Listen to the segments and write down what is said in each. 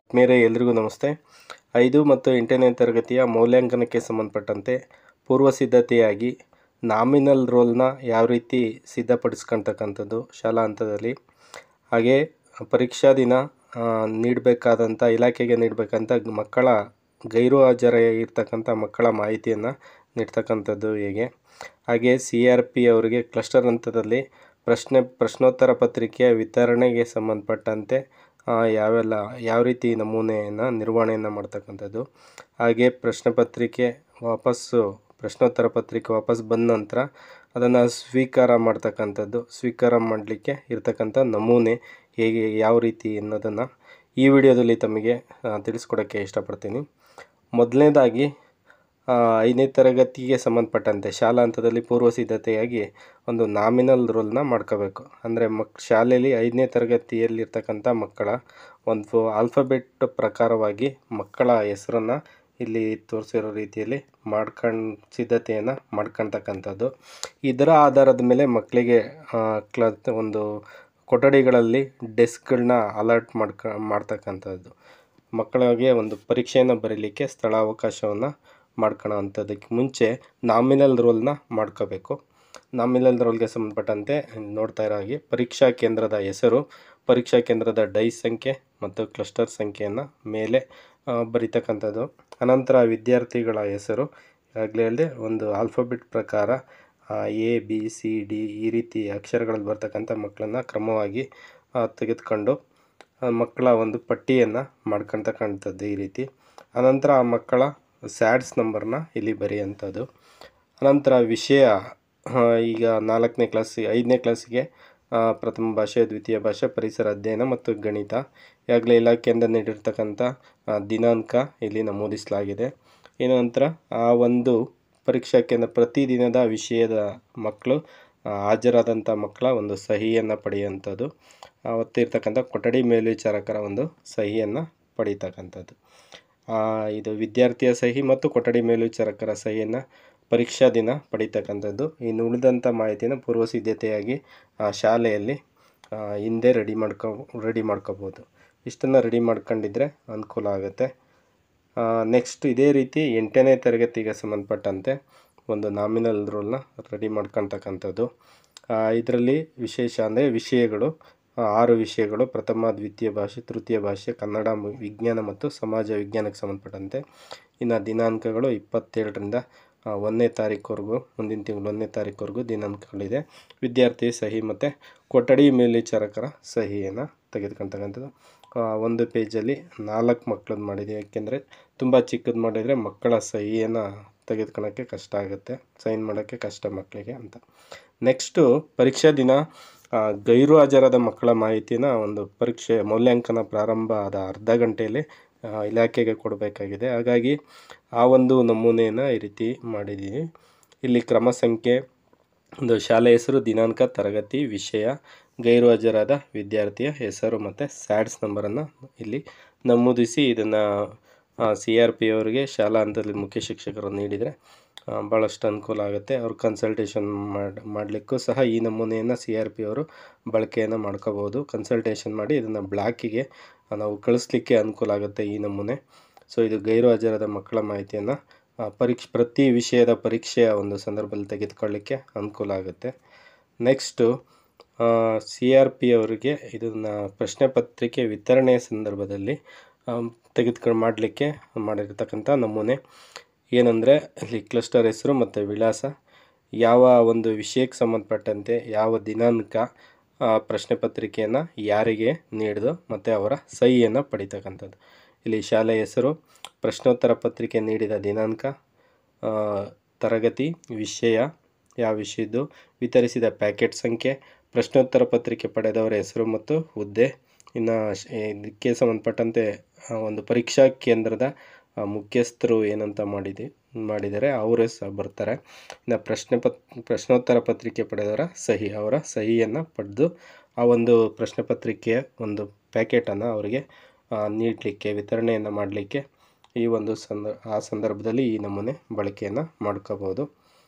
ಮೇರೆ ಎಲ್ರಿಗೂ ನಮಸ್ತೆ ಐದು ಮತ್ತು ಎಂಟನೇ ತರಗತಿಯ ಮೌಲ್ಯಾಂಕನಕ್ಕೆ ಸಂಬಂಧಪಟ್ಟಂತೆ ಪೂರ್ವ ಸಿದ್ಧತೆಯಾಗಿ ನಾಮಿನಲ್ ರೋಲ್ನ ಯಾವ ರೀತಿ ಸಿದ್ಧಪಡಿಸ್ಕೊಳ್ತಕ್ಕಂಥದ್ದು ಶಾಲಾ ಹಂತದಲ್ಲಿ ಹಾಗೆ ಪರೀಕ್ಷಾ ದಿನ ನೀಡಬೇಕಾದಂಥ ಇಲಾಖೆಗೆ ನೀಡಬೇಕಂತ ಮಕ್ಕಳ ಗೈರು ಹಾಜರಾಗಿರ್ತಕ್ಕಂಥ ಮಕ್ಕಳ ಮಾಹಿತಿಯನ್ನು ನೀಡ್ತಕ್ಕಂಥದ್ದು ಹೇಗೆ ಹಾಗೆ ಸಿ ಆರ್ ಪಿ ಅವರಿಗೆ ಕ್ಲಸ್ಟರ್ ಹಂತದಲ್ಲಿ ಪ್ರಶ್ನೆ ಪ್ರಶ್ನೋತ್ತರ ಪತ್ರಿಕೆಯ ವಿತರಣೆಗೆ ಸಂಬಂಧಪಟ್ಟಂತೆ ಆ, ಯಾವೆಲ್ಲ ಯಾವ ರೀತಿ ನಮೂನೆಯನ್ನು ನಿರ್ವಹಣೆಯನ್ನು ಮಾಡ್ತಕ್ಕಂಥದ್ದು ಹಾಗೆ ಪ್ರಶ್ನೆ ಪತ್ರಿಕೆ ವಾಪಸ್ಸು ಪ್ರಶ್ನೋತ್ತರ ಪತ್ರಿಕೆ ವಾಪಸ್ ಬಂದ ನಂತರ ಅದನ್ನು ಸ್ವೀಕಾರ ಮಾಡ್ತಕ್ಕಂಥದ್ದು ಸ್ವೀಕಾರ ಮಾಡಲಿಕ್ಕೆ ಇರ್ತಕ್ಕಂಥ ನಮೂನೆ ಹೇಗೆ ಯಾವ ರೀತಿ ಅನ್ನೋದನ್ನು ಈ ವಿಡಿಯೋದಲ್ಲಿ ತಮಗೆ ಆ, ತಿಳಿಸ್ಕೊಡೋಕ್ಕೆ ಇಷ್ಟಪಡ್ತೀನಿ ಮೊದಲನೇದಾಗಿ ಆ, ಐದನೇ ತರಗತಿಗೆ ಸಂಬಂಧಪಟ್ಟಂತೆ ಶಾಲಾ ಹಂತದಲ್ಲಿ ಪೂರ್ವ ಸಿದ್ಧತೆಯಾಗಿ ಒಂದು ನಾಮಿನಲ್ ರೋಲ್ನ ಮಾಡ್ಕೋಬೇಕು ಅಂದರೆ ಮಕ್ ಶಾಲೆಯಲ್ಲಿ ಐದನೇ ತರಗತಿಯಲ್ಲಿರ್ತಕ್ಕಂಥ ಮಕ್ಕಳ ಒಂದು ಆಲ್ಫಾಬೆಟ್ ಪ್ರಕಾರವಾಗಿ ಮಕ್ಕಳ ಹೆಸರನ್ನು ಇಲ್ಲಿ ತೋರಿಸಿರೋ ರೀತಿಯಲ್ಲಿ ಮಾಡ್ಕೊಂಡು ಸಿದ್ಧತೆಯನ್ನು ಮಾಡ್ಕೊಳ್ತಕ್ಕಂಥದ್ದು ಇದರ ಆಧಾರದ ಮೇಲೆ ಮಕ್ಕಳಿಗೆ ಆ, ಕ್ಲ ಒಂದು ಕೊಠಡಿಗಳಲ್ಲಿ ಡೆಸ್ಕ್ಗಳನ್ನ ಅಲರ್ಟ್ ಮಾಡ್ಕ ಮಾಡ್ತಕ್ಕಂಥದ್ದು ಮಕ್ಕಳಿಗೆ ಒಂದು ಪರೀಕ್ಷೆಯನ್ನು ಬರೀಲಿಕ್ಕೆ ಸ್ಥಳಾವಕಾಶವನ್ನು ಮಾಡ್ಕೊಳ್ಳೋ ಅಂಥದ್ದಕ್ಕೆ ಮುಂಚೆ ನಾಮಿನಲ್ ರೋಲ್ನ ಮಾಡ್ಕೋಬೇಕು ನಾಮಿನಲ್ ರೋಲ್ಗೆ ಸಂಬಂಧಪಟ್ಟಂತೆ ನೋಡ್ತಾ ಇರೋ ಹಾಗೆ ಪರೀಕ್ಷಾ ಕೇಂದ್ರದ ಹೆಸರು ಪರೀಕ್ಷಾ ಕೇಂದ್ರದ ಡೈಸ್ ಸಂಖ್ಯೆ ಮತ್ತು ಕ್ಲಸ್ಟರ್ ಸಂಖ್ಯೆಯನ್ನು ಮೇಲೆ ಆ, ಬರೀತಕ್ಕಂಥದ್ದು ಅನಂತರ ವಿದ್ಯಾರ್ಥಿಗಳ ಹೆಸರು ಈಗಾಗಲೇ ಹೇಳಿದೆ ಒಂದು ಆಲ್ಫಾಬೆಟ್ ಪ್ರಕಾರ ಎ ಬಿ ಸಿ ಡಿ ಈ ರೀತಿ ಅಕ್ಷರಗಳಲ್ಲಿ ಬರ್ತಕ್ಕಂಥ ಮಕ್ಕಳನ್ನು ಕ್ರಮವಾಗಿ ಆ, ತೆಗೆದುಕೊಂಡು ಆ ಮಕ್ಕಳ ಒಂದು ಪಟ್ಟಿಯನ್ನು ಮಾಡ್ಕೊಳ್ತಕ್ಕಂಥದ್ದು ಈ ರೀತಿ ಅನಂತರ ಆ ಮಕ್ಕಳ ಸ್ಯಾಡ್ಸ್ ನಂಬರ್ನ ಇಲ್ಲಿ ಬರೆಯುವಂಥದ್ದು ಅನಂತರ ವಿಷಯ ಆ, ಈಗ ನಾಲ್ಕನೇ ಕ್ಲಾಸ್ ಐದನೇ ಕ್ಲಾಸಿಗೆ ಆ, ಪ್ರಥಮ ಭಾಷೆ ದ್ವಿತೀಯ ಭಾಷೆ ಪರಿಸರ ಅಧ್ಯಯನ ಮತ್ತು ಗಣಿತ ಈಗಾಗಲೇ ಇಲಾಖೆಯಿಂದ ನೀಡಿರ್ತಕ್ಕಂಥ ಆ, ದಿನಾಂಕ ಇಲ್ಲಿ ನಮೂದಿಸಲಾಗಿದೆ ಇನ್ನು ನಂತರ ಆ ಒಂದು ಪರೀಕ್ಷಾ ಕೇಂದ್ರ ಪ್ರತಿದಿನದ ವಿಷಯದ ಮಕ್ಕಳು ಆ, ಹಾಜರಾದಂಥ ಮಕ್ಕಳ ಒಂದು ಸಹಿಯನ್ನು ಪಡೆಯುವಂಥದ್ದು ಅವತ್ತಿರ್ತಕ್ಕಂಥ ಕೊಠಡಿ ಮೇಲ್ವಿಚಾರಕರ ಒಂದು ಸಹಿಯನ್ನು ಪಡೀತಕ್ಕಂಥದ್ದು ಆ, ಇದು ವಿದ್ಯಾರ್ಥಿಯ ಸಹಿ ಮತ್ತು ಕೊಠಡಿ ಮೇಲ್ವಿಚಾರಕರ ಸಹಿಯನ್ನು ಪರೀಕ್ಷಾ ದಿನ ಪಡೀತಕ್ಕಂಥದ್ದು ಇನ್ನು ಉಳಿದಂಥ ಮಾಹಿತಿಯನ್ನು ಪೂರ್ವ ಸಿದ್ಧತೆಯಾಗಿ ಆ, ಶಾಲೆಯಲ್ಲಿ ಆ, ಹಿಂದೆ ರೆಡಿ ಮಾಡ್ಕೊ ರೆಡಿ ಮಾಡ್ಕೋಬೋದು ಇಷ್ಟನ್ನು ರೆಡಿ ಮಾಡ್ಕೊಂಡಿದ್ರೆ ಅನುಕೂಲ ಆಗುತ್ತೆ ನೆಕ್ಸ್ಟ್ ಇದೇ ರೀತಿ ಎಂಟನೇ ತರಗತಿಗೆ ಸಂಬಂಧಪಟ್ಟಂತೆ ಒಂದು ನಾಮಿನಲ್ ರೋಲ್ನ ರೆಡಿ ಮಾಡ್ಕೊಳ್ತಕ್ಕಂಥದ್ದು ಇದರಲ್ಲಿ ವಿಶೇಷ ಅಂದರೆ ವಿಷಯಗಳು ಆ, ಆರು ವಿಷಯಗಳು ಪ್ರಥಮ ದ್ವಿತೀಯ ಭಾಷೆ ತೃತೀಯ ಭಾಷೆ ಕನ್ನಡ ಮ- ವಿಜ್ಞಾನ ಮತ್ತು ಸಮಾಜ ವಿಜ್ಞಾನಕ್ಕೆ ಸಂಬಂಧಪಟ್ಟಂತೆ ಇನ್ನು ದಿನಾಂಕಗಳು ಇಪ್ಪತ್ತೇಳರಿಂದ ಆ, ಒಂದನೇ ತಾರೀಕುವರೆಗೂ ಮುಂದಿನ ತಿಂಗಳು ಒಂದನೇ ತಾರೀಕುವರೆಗೂ ದಿನಾಂಕಗಳಿದೆ ವಿದ್ಯಾರ್ಥಿ ಸಹಿ ಮತ್ತು ಕೊಠಡಿ ಮೇಲ್ವಿಚಾರಕರ ಸಹಿಯನ್ನು ತೆಗೆದುಕೊಳ್ತಕ್ಕಂಥದ್ದು ಆ, ಒಂದು ಪೇಜಲ್ಲಿ ನಾಲ್ಕು ಮಕ್ಕಳದ್ದು ಮಾಡಿದ್ದೀವಿ ಯಾಕೆಂದರೆ ತುಂಬ ಚಿಕ್ಕದು ಮಾಡಿದರೆ ಮಕ್ಕಳ ಸಹಿಯನ್ನು ತೆಗೆದುಕೊಳ್ಳೋಕ್ಕೆ ಕಷ್ಟ ಆಗುತ್ತೆ ಸೈನ್ ಮಾಡೋಕ್ಕೆ ಕಷ್ಟ ಮಕ್ಕಳಿಗೆ ಅಂತ ನೆಕ್ಸ್ಟು ಪರೀಕ್ಷಾ ದಿನ ಆ, ಗೈರು ಹಾಜರಾದ ಮಕ್ಕಳ ಮಾಹಿತಿನ ಒಂದು ಪರೀಕ್ಷೆ ಮೌಲ್ಯಾಂಕನ ಪ್ರಾರಂಭ ಆದ ಅರ್ಧ ಗಂಟೆಯಲ್ಲಿ ಆ, ಇಲಾಖೆಗೆ ಕೊಡಬೇಕಾಗಿದೆ ಹಾಗಾಗಿ ಆ ಒಂದು ನಮೂನೆಯನ್ನು ಈ ರೀತಿ ಮಾಡಿದ್ದೀವಿ ಇಲ್ಲಿ ಕ್ರಮ ಸಂಖ್ಯೆ ಒಂದು ಶಾಲೆ ಹೆಸರು ದಿನಾಂಕ ತರಗತಿ ವಿಷಯ ಗೈರು ಹಾಜರಾದ ವಿದ್ಯಾರ್ಥಿಯ ಹೆಸರು ಮತ್ತು ಸ್ಯಾಡ್ಸ್ ನಂಬರನ್ನು ಇಲ್ಲಿ ನಮೂದಿಸಿ ಇದನ್ನು ಸಿ ಆರ್ ಪಿ ಅವರಿಗೆ ಶಾಲಾ ಹಂತದಲ್ಲಿ ಮುಖ್ಯ ಶಿಕ್ಷಕರು ನೀಡಿದರೆ ಆ, ಭಾಳಷ್ಟು ಅನುಕೂಲ ಆಗುತ್ತೆ ಅವ್ರು ಕನ್ಸಲ್ಟೇಷನ್ ಮಾಡಿ ಮಾಡಲಿಕ್ಕೂ ಸಹ ಈ ನಮೂನೆಯನ್ನು ಸಿ ಆರ್ ಪಿ ಅವರು ಬಳಕೆಯನ್ನು ಮಾಡ್ಕೋಬೋದು ಕನ್ಸಲ್ಟೇಷನ್ ಮಾಡಿ ಇದನ್ನು ಬ್ಲಾಕಿಗೆ ನಾವು ಕಳಿಸ್ಲಿಕ್ಕೆ ಅನುಕೂಲ ಆಗುತ್ತೆ ಈ ನಮೂನೆ ಸೊ ಇದು ಗೈರು ಹಾಜರಾದ ಮಕ್ಕಳ ಮಾಹಿತಿಯನ್ನು ಪರೀಕ್ಷೆ ಪ್ರತಿ ವಿಷಯದ ಪರೀಕ್ಷೆಯ ಒಂದು ಸಂದರ್ಭದಲ್ಲಿ ತೆಗೆದುಕೊಳ್ಳಿಕ್ಕೆ ಅನುಕೂಲ ಆಗುತ್ತೆ ನೆಕ್ಸ್ಟು ಸಿ ಆರ್ ಪಿ ಅವರಿಗೆ ಇದನ್ನು ಪ್ರಶ್ನೆ ಪತ್ರಿಕೆ ವಿತರಣೆಯ ಸಂದರ್ಭದಲ್ಲಿ ತೆಗೆದುಕೊಂಡು ಮಾಡಲಿಕ್ಕೆ ಮಾಡಿರ್ತಕ್ಕಂಥ ನಮೂನೆ ಏನಂದರೆ ಇಲ್ಲಿ ಕ್ಲಸ್ಟರ್ ಹೆಸರು ಮತ್ತು ವಿಳಾಸ ಯಾವ ಒಂದು ವಿಷಯಕ್ಕೆ ಸಂಬಂಧಪಟ್ಟಂತೆ ಯಾವ ದಿನಾಂಕ ಆ, ಪ್ರಶ್ನೆ ಪತ್ರಿಕೆಯನ್ನು ಯಾರಿಗೆ ನೀಡಿದೋ ಮತ್ತು ಅವರ ಸಹಿಯನ್ನು ಪಡಿತಕ್ಕಂಥದ್ದು ಇಲ್ಲಿ ಶಾಲೆ ಹೆಸರು ಪ್ರಶ್ನೋತ್ತರ ಪತ್ರಿಕೆ ನೀಡಿದ ದಿನಾಂಕ ಆ, ತರಗತಿ ವಿಷಯ ಯಾವ ವಿಷಯದ್ದು ವಿತರಿಸಿದ ಪ್ಯಾಕೆಟ್ ಸಂಖ್ಯೆ ಪ್ರಶ್ನೋತ್ತರ ಪತ್ರಿಕೆ ಪಡೆದವರ ಹೆಸರು ಮತ್ತು ಹುದ್ದೆ ಇನ್ನು ಶ್- ಇದಕ್ಕೆ ಸಂಬಂಧಪಟ್ಟಂತೆ ಆ, ಒಂದು ಪರೀಕ್ಷಾ ಕೇಂದ್ರದ ಆ, ಮುಖ್ಯಸ್ಥರು ಏನಂತ ಮಾಡಿದೆ ಮಾಡಿದರೆ ಅವರೇ ಸಹ ಬರ್ತಾರೆ ಇನ್ನು ಪ್ರಶ್ನೆ ಪತ್ ಪ್ರಶ್ನೋತ್ತರ ಪತ್ರಿಕೆ ಪಡೆದವರ ಸಹಿ ಅವರ ಸಹಿಯನ್ನು ಪಡೆದು ಆ ಒಂದು ಪ್ರಶ್ನೆ ಪತ್ರಿಕೆಯ ಒಂದು ಪ್ಯಾಕೆಟನ್ನು ಅವರಿಗೆ ನೀಡಲಿಕ್ಕೆ ವಿತರಣೆಯನ್ನು ಮಾಡಲಿಕ್ಕೆ ಈ ಒಂದು ಸಂದ ಆ ಸಂದರ್ಭದಲ್ಲಿ ಈ ನಮೂನೆ ಬಳಕೆಯನ್ನು ಮಾಡ್ಕೋಬೋದು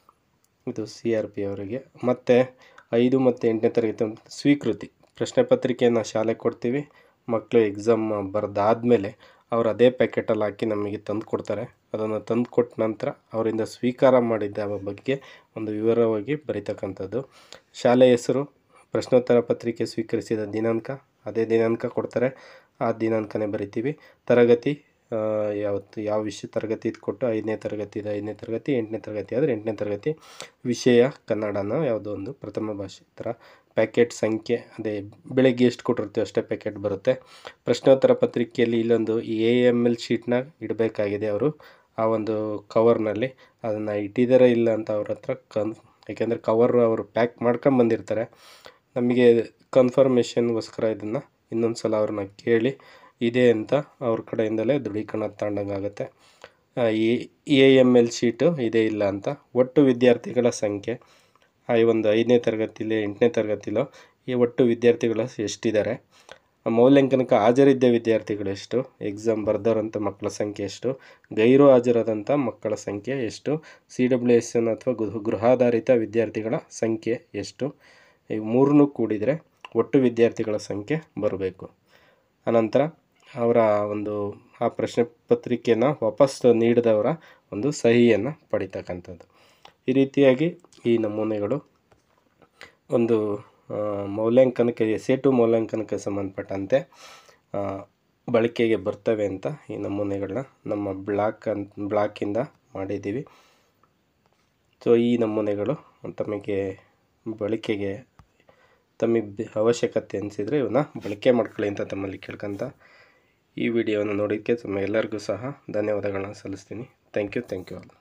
ಇದು ಸಿ ಆರ್ ಪಿ ಅವರಿಗೆ ಮತ್ತು ಐದು ಮತ್ತು ಎಂಟನೇ ತರಗತಿ ಒಂದು ಸ್ವೀಕೃತಿ ಪ್ರಶ್ನೆ ಪತ್ರಿಕೆಯನ್ನು ಶಾಲೆಗೆ ಕೊಡ್ತೀವಿ ಮಕ್ಕಳು ಎಕ್ಸಾಮ್ ಬರೆದಾದ್ಮೇಲೆ ಅವ್ರು ಅದೇ ಪ್ಯಾಕೆಟಲ್ಲಿ ಹಾಕಿ ನಮಗೆ ತಂದು ಕೊಡ್ತಾರೆ ಅದನ್ನು ತಂದು ಕೊಟ್ಟ ನಂತರ ಅವರಿಂದ ಸ್ವೀಕಾರ ಮಾಡಿದ್ದ ಬಗ್ಗೆ ಒಂದು ವಿವರವಾಗಿ ಬರೀತಕ್ಕಂಥದ್ದು ಶಾಲೆ ಹೆಸರು ಪ್ರಶ್ನೋತ್ತರ ಪತ್ರಿಕೆ ಸ್ವೀಕರಿಸಿದ ದಿನಾಂಕ ಅದೇ ದಿನಾಂಕ ಕೊಡ್ತಾರೆ ಆ ದಿನಾಂಕನೇ ಬರಿತೀವಿ ತರಗತಿ ಆ, ಯಾವತ್ತು ಯಾವ ವಿಷಯ ತರಗತಿ ಇದು ಕೊಟ್ಟು ಐದನೇ ತರಗತಿ ಇದೆ ಐದನೇ ತರಗತಿ ಎಂಟನೇ ತರಗತಿ ಆದರೆ ಎಂಟನೇ ತರಗತಿ ವಿಷಯ ಕನ್ನಡನ ಯಾವುದೋ ಒಂದು ಪ್ರಥಮ ಭಾಷೆ ಈ ಥರ ಪ್ಯಾಕೆಟ್ ಸಂಖ್ಯೆ ಅದೇ ಬೆಳಗ್ಗೆ ಎಷ್ಟು ಕೊಟ್ಟಿರ್ತೀವಿ ಅಷ್ಟೇ ಪ್ಯಾಕೆಟ್ ಬರುತ್ತೆ ಪ್ರಶ್ನೋತ್ತರ ಪತ್ರಿಕೆಯಲ್ಲಿ ಇಲ್ಲೊಂದು ಎ ಎಮ್ ಎಲ್ ಶೀಟ್ನ ಇಡಬೇಕಾಗಿದೆ ಅವರು ಆ ಒಂದು ಕವರ್ನಲ್ಲಿ ಅದನ್ನು ಇಟ್ಟಿದ್ದಾರೆ ಇಲ್ಲ ಅಂತ ಅವ್ರ ಹತ್ರ ಕನ್ ಯಾಕೆಂದರೆ ಕವರ್ ಅವರು ಪ್ಯಾಕ್ ಮಾಡ್ಕೊಂಡು ಬಂದಿರ್ತಾರೆ ನಮಗೆ ಕನ್ಫರ್ಮೇಷನ್ಗೋಸ್ಕರ ಇದನ್ನು ಇನ್ನೊಂದು ಸಲ ಅವ್ರನ್ನ ಕೇಳಿ ಇದೆ ಅಂತ ಅವ್ರ ಕಡೆಯಿಂದಲೇ ದೃಢೀಕರಣ ತಗೊಂಡಂಗಾಗುತ್ತೆ ಈ ಎ ಎಮ್ ಎಲ್ ಶೀಟು ಇದೆ ಇಲ್ಲ ಅಂತ ಒಟ್ಟು ವಿದ್ಯಾರ್ಥಿಗಳ ಸಂಖ್ಯೆ ಆ ಈ ಒಂದು ಐದನೇ ತರಗತಿಲಿ ಎಂಟನೇ ತರಗತಿಲೋ ಈ ಒಟ್ಟು ವಿದ್ಯಾರ್ಥಿಗಳು ಎಷ್ಟಿದ್ದಾರೆ ಮೌಲ್ಯಾಂಕನಕ್ಕೆ ಹಾಜರಿದ್ದ ವಿದ್ಯಾರ್ಥಿಗಳು ಎಷ್ಟು ಎಕ್ಸಾಮ್ ಬರೆದವರಂಥ ಮಕ್ಕಳ ಸಂಖ್ಯೆ ಎಷ್ಟು ಗೈರು ಹಾಜರಾದಂಥ ಮಕ್ಕಳ ಸಂಖ್ಯೆ ಎಷ್ಟು ಸಿ ಡಬ್ಲ್ಯೂ ಎಸ್ ಎನ್ ಅಥವಾ ಗೃಹ ಗೃಹಾಧಾರಿತ ವಿದ್ಯಾರ್ಥಿಗಳ ಸಂಖ್ಯೆ ಎಷ್ಟು ಈ ಮೂರನ್ನೂ ಕೂಡಿದರೆ ಒಟ್ಟು ವಿದ್ಯಾರ್ಥಿಗಳ ಸಂಖ್ಯೆ ಬರಬೇಕು ಅನಂತರ ಅವರ ಒಂದು ಆ ಪ್ರಶ್ನೆ ಪತ್ರಿಕೆನ ವಾಪಸ್ ನೀಡಿದವರ ಒಂದು ಸಹಿಯನ್ನು ಪಡಿತಕ್ಕಂಥದ್ದು ಈ ರೀತಿಯಾಗಿ ಈ ನಮೂನೆಗಳು ಒಂದು ಆ, ಮೌಲ್ಯಾಂಕನಕ್ಕೆ ಎಸೆ ಟು ಮೌಲ್ಯಾಂಕನಕ್ಕೆ ಸಂಬಂಧಪಟ್ಟಂತೆ ಆ, ಬಳಕೆಗೆ ಬರ್ತವೆ ಅಂತ ಈ ನಮೂನೆಗಳನ್ನ ನಮ್ಮ ಬ್ಲಾಕ್ ಅಂತ ಬ್ಲಾಕಿಂದ ಮಾಡಿದ್ದೀವಿ ಸೊ ಈ ನಮೂನೆಗಳು ತಮಗೆ ಬಳಕೆಗೆ ತಮಗೆ ಬೆ- ಅವಶ್ಯಕತೆ ಅನಿಸಿದರೆ ಇವನ್ನ ಬಳಕೆ ಮಾಡ್ಕೊಳ್ಳಿ ಅಂತ ತಮ್ಮಲ್ಲಿ ಕೇಳ್ಕೊಂತ ಈ ವಿಡಿಯೋವನ್ನು ನೋಡೋದಕ್ಕೆ ತಮ್ಮ ಎಲ್ಲರಿಗೂ ಸಹ ಧನ್ಯವಾದಗಳನ್ನ ಸಲ್ಲಿಸ್ತೀನಿ thank you thank you all